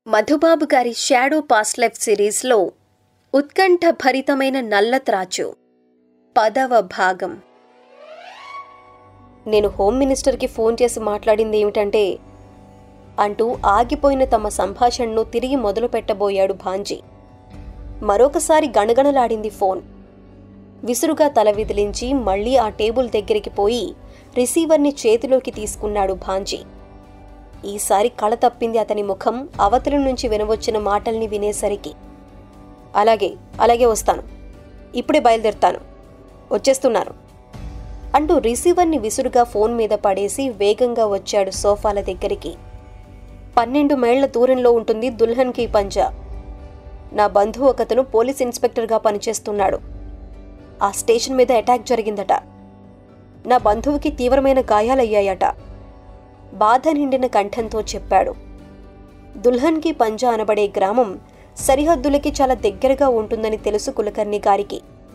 మధుబాబు గారి shadow past life సిరీస్లో ఉత్కంఠ భరితమైన నల్ల త్రాచు పదవ భాగం నేను హోమ్ మినిస్టర్కి ఫోన్ చేసి మాట్లాడింది ఏమిటంటే అంటూ ఆగిపోయిన తమ సంభాషణను తిరిగి మొదలు పెట్టబోయాడు భాంజీ మరొకసారి గణగణలాడింది ఫోన్ విసురుగా తల విదిలించి మళ్ళీ ఆ టేబుల్ దగ్గరికి పోయి రిసీవర్ని చేతిలోకి తీసుకున్నాడు భాంజీ ఈసారి కళ తప్పింది అతని ముఖం అవతలి నుంచి వినవచ్చిన మాటల్ని వినేసరికి అలాగే అలాగే వస్తాను ఇప్పుడే బయలుదేరుతాను వచ్చేస్తున్నాను అంటూ రిసీవర్ని విసురుగా ఫోన్ మీద పడేసి వేగంగా వచ్చాడు సోఫాల దగ్గరికి పన్నెండు మైళ్ల దూరంలో ఉంటుంది దుల్హన్ కి పంజా నా బంధువు ఒకతను పోలీస్ ఇన్స్పెక్టర్గా పనిచేస్తున్నాడు ఆ స్టేషన్ మీద అటాక్ జరిగిందట నా బంధువుకి తీవ్రమైన గాయాలయ్యాయట బాధ నిండిన కంఠంతో చెప్పాడు దుల్హన్కి పంజా అనబడే గ్రామం సరిహద్దులకి చాలా దగ్గరగా ఉంటుందని తెలుసు కులకర్ణి గారికి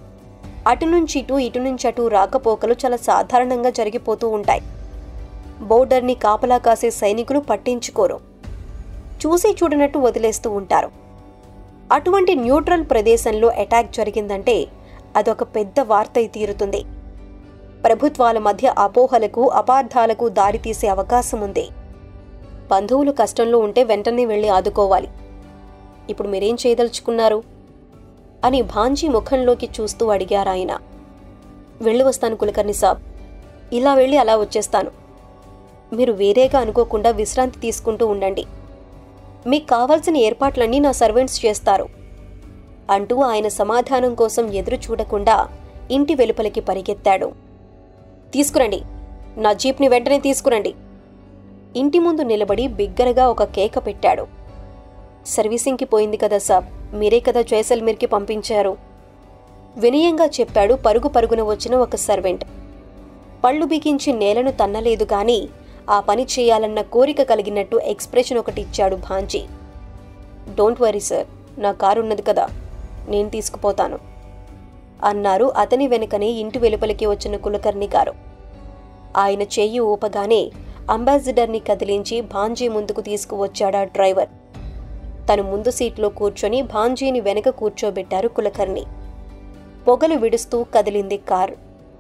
అటు నుంచి ఇటు ఇటు నుంచి అటు రాకపోకలు చాలా సాధారణంగా జరిగిపోతూ ఉంటాయి బోర్డర్ని కాపలా కాసే సైనికులు పట్టించుకోరు చూసి చూడనట్టు వదిలేస్తూ ఉంటారు అటువంటి న్యూట్రల్ ప్రదేశంలో అటాక్ జరిగిందంటే అదొక పెద్ద వార్త అయి తీరుతుంది ప్రభుత్వాల మధ్య అపోహలకు అపార్థాలకు దారితీసే అవకాశం ఉంది బంధువులు కష్టంలో ఉంటే వెంటనే వెళ్ళి ఆదుకోవాలి ఇప్పుడు మీరేం చేయదలుచుకున్నారు అని భాంజీ ముఖంలోకి చూస్తూ అడిగారాయన వెళ్ళి వస్తాను కులకర్ణి సాబ్ ఇలా వెళ్ళి అలా వచ్చేస్తాను మీరు వేరేగా అనుకోకుండా విశ్రాంతి తీసుకుంటూ ఉండండి మీకు కావాల్సిన ఏర్పాట్లన్నీ నా సర్వెంట్స్ చేస్తారు అంటూ ఆయన సమాధానం కోసం ఎదురు చూడకుండా ఇంటి వెలుపలికి పరిగెత్తాడు తీసుకురండి నా జీప్ని వెంటనే తీసుకురండి ఇంటి ముందు నిలబడి బిగ్గరగా ఒక కేక పెట్టాడు సర్వీసింగ్కి పోయింది కదా సాబ్ మీరే కదా జైసల్మీర్కి పంపించారు వినయంగా చెప్పాడు పరుగు పరుగున వచ్చిన ఒక సర్వెంట్ పళ్ళు బిగించి నేలను తన్నలేదు గాని ఆ పని చేయాలన్న కోరిక కలిగినట్టు ఎక్స్ప్రెషన్ ఒకటి ఇచ్చాడు భాంజీ డోంట్ వరీ సార్ నా కారు ఉన్నది కదా నేను తీసుకుపోతాను అన్నారు అతని వెనుకనే ఇంటి వెలుపలికి వచ్చిన కులకర్ణి గారు ఆయన చెయ్యి ఊపగానే అంబాసిడర్ని కదిలించి భాంజీ ముందుకు తీసుకువచ్చాడా డ్రైవర్ తను ముందు సీట్లో కూర్చొని భాంజీని వెనక కూర్చోబెట్టారు కులకర్ణి పొగలు విడుస్తూ కదిలింది కారు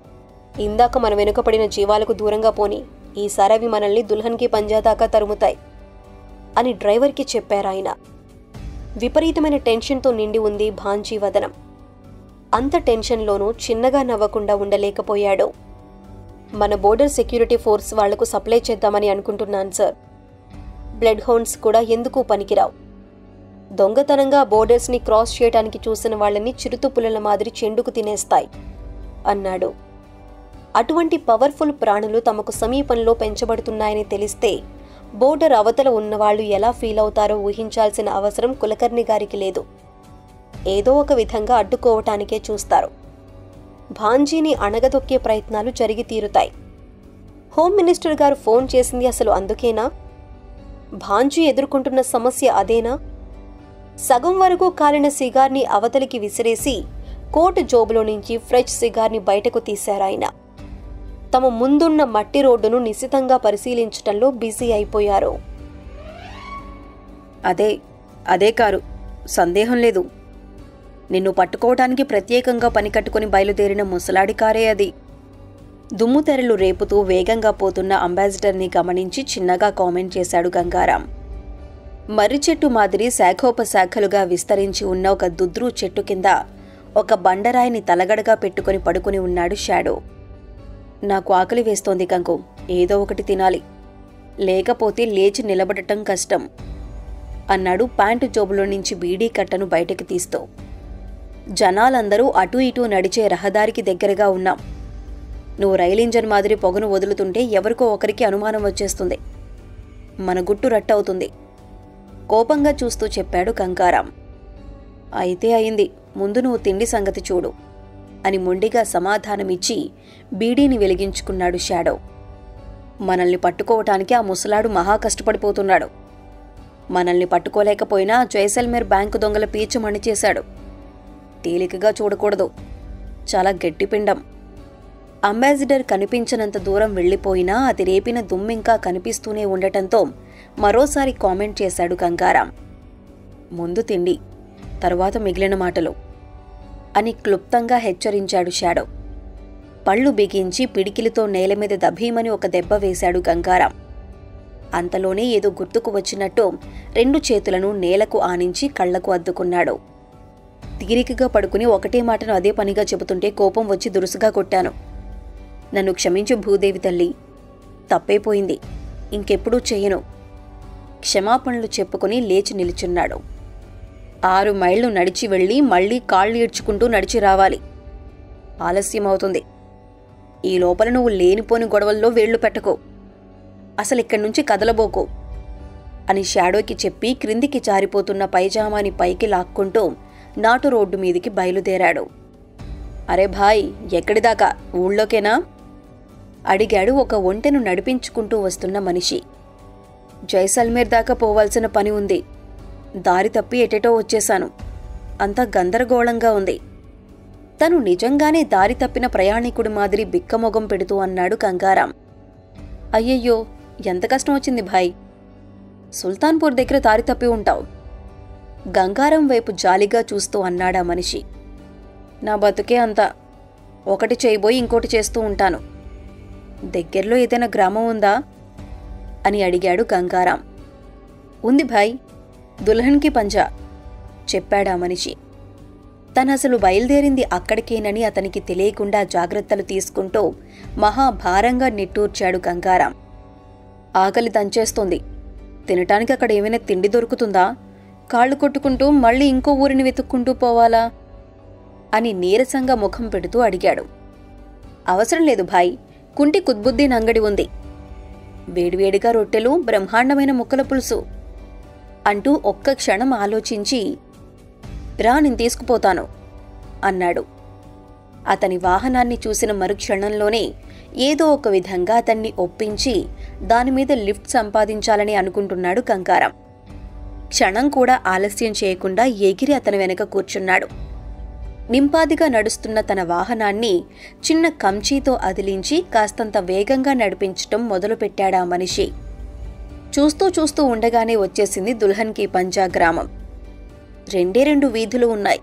ఇందాక మన వెనుకపడిన జీవాలకు దూరంగా పోని ఈసారి అవి మనల్ని దుల్హన్కి పంజాదాకా తరుముతాయి అని డ్రైవర్కి చెప్పారాయన విపరీతమైన టెన్షన్తో నిండి ఉంది భాంజీ వదనం అంత టెన్షన్లోనూ చిన్నగా నవ్వకుండా ఉండలేకపోయాడు మన బోర్డర్ సెక్యూరిటీ ఫోర్స్ వాళ్లకు సప్లై చేద్దామని అనుకుంటున్నాను సార్ బ్లడ్ హౌండ్స్ కూడా ఎందుకు పనికిరావు దొంగతనంగా బోర్డర్స్ని క్రాస్ చేయడానికి చూసిన వాళ్ళని చిరుత పుల్లల మాదిరి చెండుకు తినేస్తాయి అన్నాడు అటువంటి పవర్ఫుల్ ప్రాణులు తమకు సమీపంలో పెంచబడుతున్నాయని తెలిస్తే బోర్డర్ అవతల ఉన్నవాళ్లు ఎలా ఫీల్ అవుతారో ఊహించాల్సిన అవసరం కులకర్ణి గారికి లేదు ఏదో ఒక విధంగా అడ్డుకోవటానికే చూస్తారు భాంజీని అణగదొక్కే ప్రయత్నాలు జరిగి తీరుతాయి హోమ్ మినిస్టర్ గారు ఫోన్ చేసింది అసలు అందుకేనా భాంజీ ఎదుర్కొంటున్న సమస్య అదేనా సగం వరకు కాలిన సిగార్ని అవతలికి విసిరేసి కోటు జోబులో నుంచి ఫ్రెష్ సిగార్ని బయటకు తీశారాయన తమ ముందున్న మట్టి రోడ్డును నిశితంగా పరిశీలించటంలో బిజీ అయిపోయారు అదే అదే కారు సందేహం లేదు నిన్ను పట్టుకోవటానికి ప్రత్యేకంగా పని కట్టుకుని బయలుదేరిన ముసలాడి కారే అది దుమ్ము తెరలు రేపుతూ వేగంగా పోతున్న అంబాసిడర్ని గమనించి చిన్నగా కామెంట్ చేశాడు గంగారాం మర్రి చెట్టు మాదిరి శాఖోపశాఖలుగా విస్తరించి ఉన్న ఒక దుద్రు చెట్టు కింద ఒక బండరాయిని తలగడగా పెట్టుకుని పడుకుని ఉన్నాడు షాడో నాకు ఆకలి వేస్తోంది కంకు ఏదో ఒకటి తినాలి లేకపోతే లేచి నిలబడటం కష్టం అన్నాడు ప్యాంటు జోబులో నుంచి బీడీ కట్టను బయటకు తీస్తూ జనాలందరూ అటూ ఇటూ నడిచే రహదారికి దగ్గరగా ఉన్నాం నువ్వు రైలు ఇంజన్ మాదిరి పొగను వదులుతుంటే ఎవరికో ఒకరికి అనుమానం వచ్చేస్తుంది మన గుట్టు రట్టవుతుంది కోపంగా చూస్తూ చెప్పాడు కంకారాం అయితే అయింది ముందు నువ్వు తిండి సంగతి చూడు అని మొండిగా సమాధానమిచ్చి బీడీని వెలిగించుకున్నాడు షాడో మనల్ని పట్టుకోవటానికి ఆ ముసలాడు మహా కష్టపడిపోతున్నాడు మనల్ని పట్టుకోలేకపోయినా జైసల్మేర్ బ్యాంకు దొంగల పీచు మణిచేశాడు తేలికగా చూడకూడదు చాలా గట్టి పిండం అంబాసిడర్ కనిపించనంత దూరం వెళ్ళిపోయినా అది రేపిన దుమ్మింకా కనిపిస్తూనే ఉండటంతో మరోసారి కామెంట్ చేశాడు గంగారాం ముందు తిండి తరువాత మిగిలిన మాటలు అని క్లుప్తంగా హెచ్చరించాడు షాడో పళ్ళు బిగించి పిడికిలితో నేల మీద దభీమని ఒక దెబ్బ వేశాడు గంగారాం అంతలోనే ఏదో గుర్తుకు వచ్చినట్టు రెండు చేతులను నేలకు ఆనించి కళ్లకు అద్దుకున్నాడు తీరికగా పడుకుని ఒకటే మాటను అదే పనిగా చెబుతుంటే కోపం వచ్చి దురుసుగా కొట్టాను నన్ను క్షమించు భూదేవి తల్లి తప్పైపోయింది ఇంకెప్పుడూ చెయ్యను క్షమాపణలు చెప్పుకుని లేచి నిలుచున్నాడు ఆరు మైళ్ళు నడిచి వెళ్ళి మళ్ళీ కాళ్ళు ఈడ్చుకుంటూ నడిచి రావాలి ఆలస్యం అవుతుంది ఈ లోపల నువ్వు లేనిపోని గొడవల్లో వేళ్లు పెట్టకు అసలు ఇక్కడి నుంచి కదలబోకు అని షాడోకి చెప్పి క్రిందికి జారిపోతున్న పైజామాని పైకి లాక్కుంటూ నాటు రోడ్డు మీదికి బయలుదేరాడు అరే భాయ్ ఎక్కడిదాకా ఊళ్ళోకేనా అడిగాడు ఒక ఒంటెను నడిపించుకుంటూ వస్తున్న మనిషి జైసల్మేర్ దాకా పోవాల్సిన పని ఉంది దారి తప్పి ఎటెటో వచ్చేశాను అంతా గందరగోళంగా ఉంది తను నిజంగానే దారి తప్పిన ప్రయాణికుడి మాదిరి బిక్కమొగం పెడుతూ అన్నాడు గంగారాం అయ్యయ్యో ఎంత కష్టం వచ్చింది భాయ్ సుల్తాన్పూర్ దగ్గర దారి తప్పి ఉంటావు గంగారం వైపు జాలిగా చూస్తూ అన్నాడా మనిషి నా బతుకే అంత ఒకటి చేయబోయి ఇంకోటి చేస్తూ ఉంటాను దగ్గరలో ఏదైనా గ్రామం ఉందా అని అడిగాడు గంగారాం ఉంది భాయ్ దుల్హన్కి పంజా చెప్పాడా మనిషి తనసలు బయలుదేరింది అక్కడికేనని అతనికి తెలియకుండా జాగ్రత్తలు తీసుకుంటూ మహాభారంగా నిట్టూర్చాడు గంగారాం ఆకలి దంచేస్తోంది తినటానికి అక్కడ ఏమైనా తిండి దొరుకుతుందా కాళ్ళు కొట్టుకుంటూ మళ్ళీ ఇంకో ఊరిని వెతుక్కుంటూ పోవాలా అని నీరసంగా ముఖం పెడుతూ అడిగాడు అవసరం లేదు భాయ్ కుంటి కుద్బుద్దీన్ అంగడి ఉంది వేడివేడిగా రొట్టెలు బ్రహ్మాండమైన ముక్కల పులుసు అంటూ ఒక్క క్షణం ఆలోచించి రా నేను తీసుకుపోతాను అన్నాడు అతని వాహనాన్ని చూసిన మరుక్షణంలోనే ఏదో ఒక విధంగా అతన్ని ఒప్పించి దానిమీద లిఫ్ట్ సంపాదించాలని అనుకుంటున్నాడు కంకారం క్షణం కూడా ఆలస్యం చేయకుండా ఎగిరి అతని వెనక కూర్చున్నాడు నింపాదిగా నడుస్తున్న తన వాహనాన్ని చిన్న కంచీతో అదిలించి కాస్తంత వేగంగా నడిపించటం మొదలుపెట్టాడా మనిషి చూస్తూ చూస్తూ ఉండగానే వచ్చేసింది దుల్హన్కి పంజా గ్రామం రెండే రెండు వీధులు ఉన్నాయి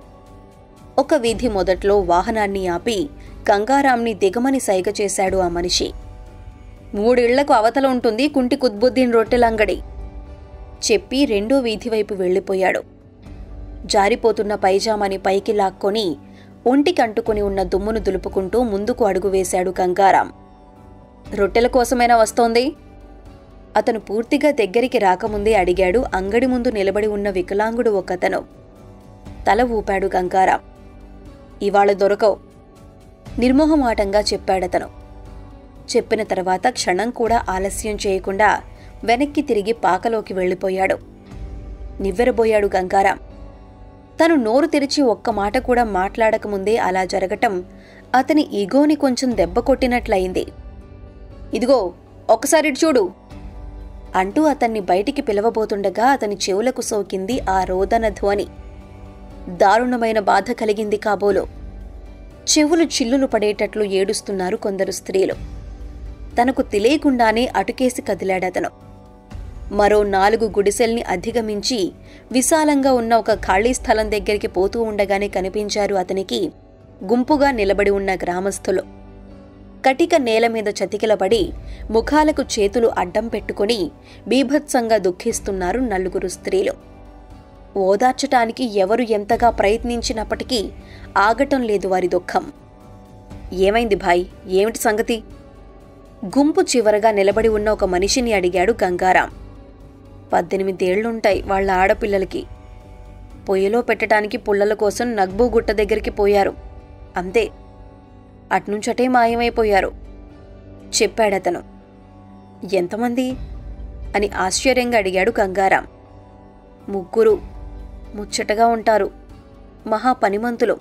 ఒక వీధి మొదట్లో వాహనాన్ని ఆపి గంగారాంని దిగమని సైగ చేశాడు ఆ మనిషి మూడిళ్లకు అవతల ఉంటుంది కుంటి కుద్బుద్దీన్ రొట్టెలంగడి చెప్పి రెండో వీధి వైపు వెళ్ళిపోయాడు జారిపోతున్న పైజామాని పైకి లాక్కొని ఒంటికి అంటుకుని ఉన్న దుమ్మును దులుపుకుంటూ ముందుకు అడుగు వేశాడు గంగారాం రొట్టెల కోసమైనా వస్తోంది అతను పూర్తిగా దగ్గరికి రాకముందే అడిగాడు అంగడి ముందు నిలబడి ఉన్న వికలాంగుడు ఒకతను తల ఊపాడు గంగారాం ఇవాళ దొరకవు నిర్మోహమాటంగా చెప్పాడతను చెప్పిన తర్వాత క్షణం కూడా ఆలస్యం చేయకుండా వెనక్కి తిరిగి పాకలోకి వెళ్ళిపోయాడు నివ్వెరబోయాడు గంగారాం తను నోరు తెరిచి ఒక్క మాట కూడా మాట్లాడకముందే అలా జరగటం అతని ఈగోని కొంచెం దెబ్బ కొట్టినట్లయింది ఇదిగో ఒక్కసారి ఇటు చూడు అంటూ అతన్ని బయటికి పిలవబోతుండగా అతని చెవులకు సోకింది ఆ రోదన ధ్వని దారుణమైన బాధ కలిగింది కాబోలో చెవులు చిల్లులు పడేటట్లు ఏడుస్తున్నారు కొందరు స్త్రీలు తనకు తెలియకుండానే అటుకేసి కదిలాడతను మరో నాలుగు గుడిసెల్ని అధిగమించి విశాలంగా ఉన్న ఒక ఖాళీ స్థలం దగ్గరికి పోతూ ఉండగానే కనిపించారు అతనికి గుంపుగా నిలబడి ఉన్న గ్రామస్థులు కటిక నేల మీద చతికిలబడి ముఖాలకు చేతులు అడ్డం పెట్టుకుని బీభత్సంగా దుఃఖిస్తున్నారు నలుగురు స్త్రీలు ఓదార్చటానికి ఎవరు ఎంతగా ప్రయత్నించినప్పటికీ ఆగటం లేదు వారి దుఃఖం ఏమైంది భాయ్ ఏమిటి సంగతి గుంపు చివరగా నిలబడి ఉన్న ఒక మనిషిని అడిగాడు గంగారాం పద్దెనిమిదేళ్లుంటాయి వాళ్ళ ఆడపిల్లలకి పొయ్యిలో పెట్టడానికి పుల్లల కోసం నగ్బూ గుట్ట దగ్గరికి పోయారు అంతే అట్నుంచటే మాయమైపోయారు చెప్పాడతను ఎంతమంది అని ఆశ్చర్యంగా అడిగాడు గంగారాం ముగ్గురు ముచ్చటగా ఉంటారు మహా పనిమంతులు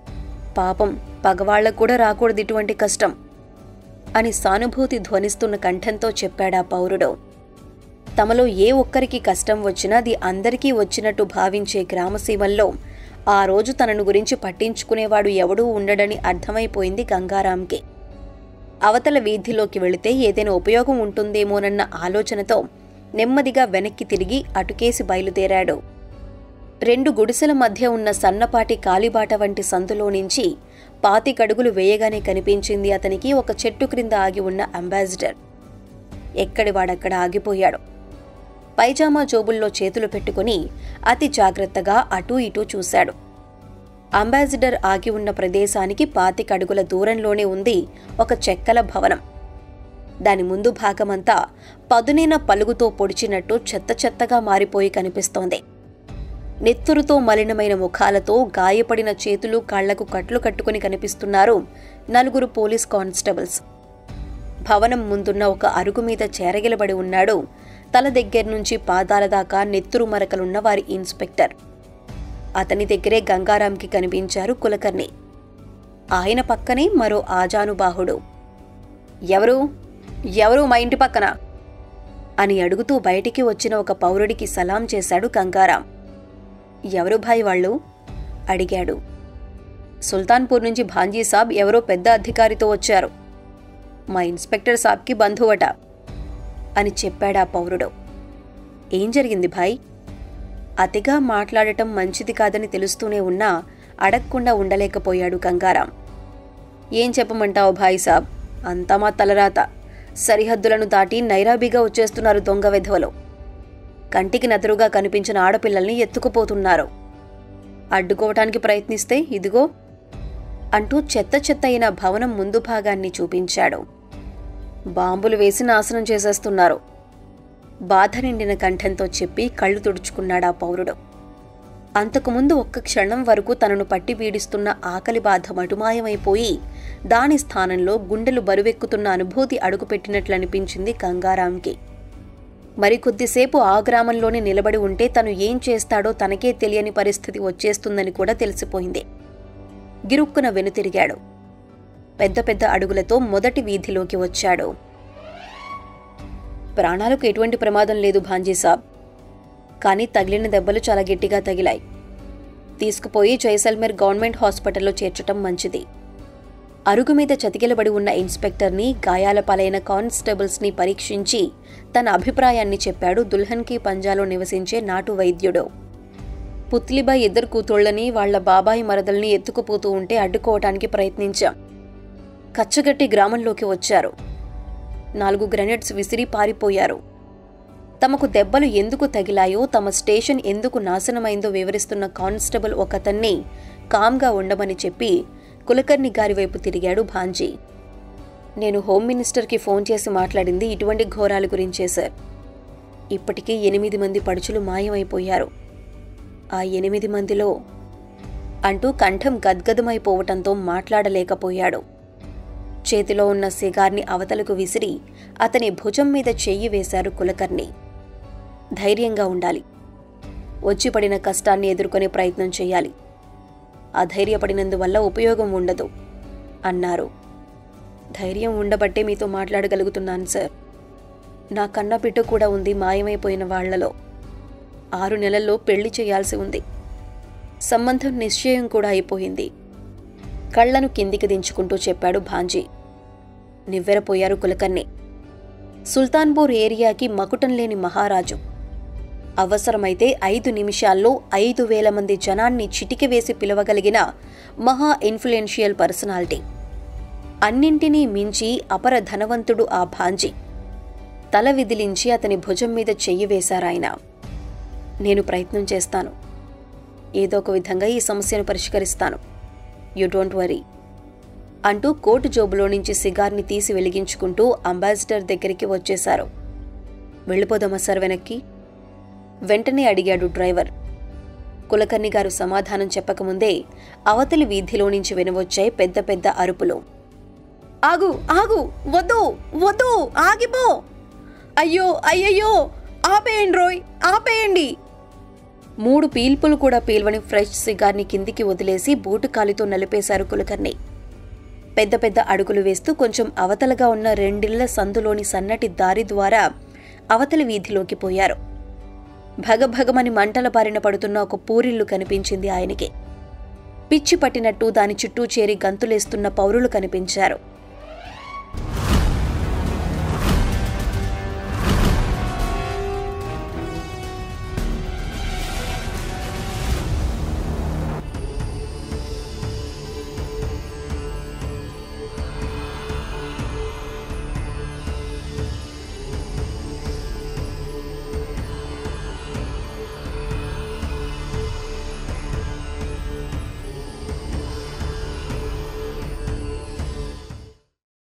పాపం పగవాళ్లకు కూడా రాకూడదు ఇటువంటి కష్టం అని సానుభూతి ధ్వనిస్తున్న కంఠంతో చెప్పాడా పౌరుడు తమలో ఏ ఒక్కరికి కష్టం వచ్చినా అది అందరికీ వచ్చినట్టు భావించే గ్రామసీమల్లో ఆ రోజు తనను గురించి పట్టించుకునేవాడు ఎవడూ ఉండడని అర్థమైపోయింది గంగారాంకి అవతల వీధిలోకి వెళితే ఏదైనా ఉపయోగం ఉంటుందేమోనన్న ఆలోచనతో నెమ్మదిగా వెనక్కి తిరిగి అటుకేసి బయలుదేరాడు రెండు గుడిసెల మధ్య ఉన్న సన్నపాటి కాలిబాట వంటి సందులో నుంచి పాతికడుగులు వేయగానే కనిపించింది అతనికి ఒక చెట్టు క్రింద ఆగి ఉన్న అంబాసిడర్ ఎక్కడి వాడక్కడ ఆగిపోయాడు పైజామా జోబుల్లో చేతులు పెట్టుకుని అతి జాగ్రత్తగా అటూ ఇటూ చూశాడు అంబాసిడర్ ఆగి ఉన్న ప్రదేశానికి పాతికడుగుల దూరంలోనే ఉంది ఒక చెక్కల భవనం దాని ముందు భాగమంతా పదునైన పలుగుతో పొడిచినట్టు చెత్త చెత్తగా మారిపోయి కనిపిస్తోంది నెత్తురుతో మలినమైన ముఖాలతో గాయపడిన చేతులు కాళ్లకు కట్లు కట్టుకుని కనిపిస్తున్నారు నలుగురు పోలీస్ కానిస్టేబుల్స్ భవనం ముందున్న ఒక అరుగు మీద చేరగిలబడి ఉన్నాడు తల దగ్గర నుంచి పాదాల దాకా నెత్తురు మరకలున్న వారి ఇన్స్పెక్టర్ అతని దగ్గరే గంగారాంకి కనిపించారు కులకర్ణి ఆయన పక్కనే మరో ఆజానుబాహుడు ఎవరు ఎవరు మా ఇంటి పక్కన అని అడుగుతూ బయటికి వచ్చిన ఒక పౌరుడికి సలాం చేశాడు గంగారాం ఎవరు భాయ్ వాళ్ళు అడిగాడు సుల్తాన్పూర్ నుంచి భాంజీ సాబ్ ఎవరో పెద్ద అధికారితో వచ్చారు మా ఇన్స్పెక్టర్ సాబ్కి బంధువట అని చెప్పాడా పౌరుడు ఏం జరిగింది భాయ్ అతిగా మాట్లాడటం మంచిది కాదని తెలుస్తూనే ఉన్నా అడగకుండా ఉండలేకపోయాడు గంగారాం ఏం చెప్పమంటావు భాయ్ సాబ్ అంతా మా తలరాత సరిహద్దులను దాటి నైరాబీగా వచ్చేస్తున్నారు దొంగ వెధవలు కంటికి నదురుగా కనిపించిన ఆడపిల్లల్ని ఎత్తుకుపోతున్నారు అడ్డుకోవటానికి ప్రయత్నిస్తే ఇదిగో అంటూ చెత్త చెత్త అయిన భవనం ముందు భాగాన్ని చూపించాడు బాంబులు వేసి నాశనం చేసేస్తున్నారు బాధ నిండిన కంఠంతో చెప్పి కళ్ళు తుడుచుకున్నాడా పౌరుడు అంతకుముందు ఒక్క క్షణం వరకు తనను పట్టి పీడిస్తున్న ఆకలి బాధ మటుమాయమైపోయి దాని స్థానంలో గుండెలు బరువెక్కుతున్న అనుభూతి అడుగుపెట్టినట్లు అనిపించింది గంగారాంకి మరికొద్దిసేపు ఆ గ్రామంలోనే నిలబడి ఉంటే తను ఏం చేస్తాడో తనకే తెలియని పరిస్థితి వచ్చేస్తుందని కూడా తెలిసిపోయింది గిరుక్కున వెనుతిరిగాడు పెద్ద పెద్ద అడుగులతో మొదటి వీధిలోకి వచ్చాడు ప్రాణాలకు ఎటువంటి ప్రమాదం లేదు భాంజీ సాబ్ కానీ తగిలిన దెబ్బలు చాలా గట్టిగా తగిలాయి తీసుకుపోయి జైసల్మేర్ గవర్నమెంట్ హాస్పిటల్లో చేర్చటం మంచిది అరుగు మీద చతికిలబడి ఉన్న ఇన్స్పెక్టర్ని గాయాల పాలైన కానిస్టేబుల్స్ని పరీక్షించి తన అభిప్రాయాన్ని చెప్పాడు దుల్హన్కి పంజాలో నివసించే నాటు వైద్యుడు పుత్లిబాయ్ ఇద్దరు కూతుళ్ళని వాళ్ల బాబాయి మరదల్ని ఎత్తుకుపోతూ ఉంటే అడ్డుకోవటానికి ప్రయత్నించాం కచ్చగట్టి గ్రామంలోకి వచ్చారు నాలుగు గ్రెనేడ్స్ విసిరి పారిపోయారు తమకు దెబ్బలు ఎందుకు తగిలాయో తమ స్టేషన్ ఎందుకు నాశనమైందో వివరిస్తున్న కానిస్టేబుల్ ఒకతన్ని కామ్గా ఉండమని చెప్పి కులకర్ణి గారి వైపు తిరిగాడు భాంజీ నేను హోమ్ మినిస్టర్కి ఫోన్ చేసి మాట్లాడింది ఇటువంటి ఘోరాల గురించే సార్ ఇప్పటికీ ఎనిమిది మంది పడుచులు మాయమైపోయారు ఆ ఎనిమిది మందిలో అంటూ కంఠం గద్గదమైపోవటంతో మాట్లాడలేకపోయాడు చేతిలో ఉన్న సిగార్ని అవతలకు విసిరి అతని భుజం మీద చెయ్యి వేశారు కులకర్ణి ధైర్యంగా ఉండాలి వచ్చిపడిన కష్టాన్ని ఎదుర్కొనే ప్రయత్నం చేయాలి అధైర్యపడినందువల్ల ఉపయోగం ఉండదు అన్నారు ధైర్యం ఉండబట్టే మీతో మాట్లాడగలుగుతున్నాను సార్ నా కన్న బిడ్డ కూడా ఉంది మాయమైపోయిన వాళ్లలో ఆరు నెలల్లో పెళ్లి చేయాల్సి ఉంది సంబంధం నిశ్చయం కూడా అయిపోయింది కళ్లను కిందికి దించుకుంటూ చెప్పాడు భాంజీ నివ్వెరపోయారు కులకర్ణి సుల్తాన్పూర్ ఏరియాకి మకుటం లేని మహారాజు అవసరమైతే ఐదు నిమిషాల్లో ఐదు వేల మంది జనాన్ని చిటికి వేసి పిలవగలిగిన మహా ఇన్ఫ్లుయెన్షియల్ పర్సనాలిటీ అన్నింటినీ మించి అపర ధనవంతుడు ఆ భాంజీ తల విదిలించి అతని భుజం మీద చెయ్యి వేశారాయన నేను ప్రయత్నం చేస్తాను ఏదో ఒక విధంగా ఈ సమస్యను పరిష్కరిస్తాను యు డోంట్ వరీ అంటూ కోటు జోబులో నుంచి సిగార్ని తీసి వెలిగించుకుంటూ అంబాసిడర్ దగ్గరికి వచ్చేశారు వెళ్ళిపోదామా సార్ వెనక్కి వెంటనే అడిగాడు డ్రైవర్ కులకర్ణి గారు సమాధానం చెప్పకముందే అవతలి వీధిలో నుంచి వినవచ్చాయి పెద్ద పెద్ద అరుపులు ఆగు ఆగు వద్దు వద్దు ఆగిపో అయ్యో అయ్యయ్యో ఆపేయండి రోయ్ ఆపేయండి మూడు పీల్పులు కూడా పీల్వని ఫ్రెష్ సిగార్ని కిందికి వదిలేసి బూటు కాలితో నలిపేశారు కులకర్ణి పెద్ద పెద్ద అడుగులు వేస్తూ కొంచెం అవతలగా ఉన్న రెండిళ్ల సందులోని సన్నటి దారి ద్వారా అవతలి వీధిలోకి పోయారు భగభగమని మంటల బారిన పడుతున్న ఒక పూరిల్లు కనిపించింది ఆయనకి పిచ్చి పట్టినట్టు దాని చుట్టూ చేరి గంతులేస్తున్న పౌరులు కనిపించారు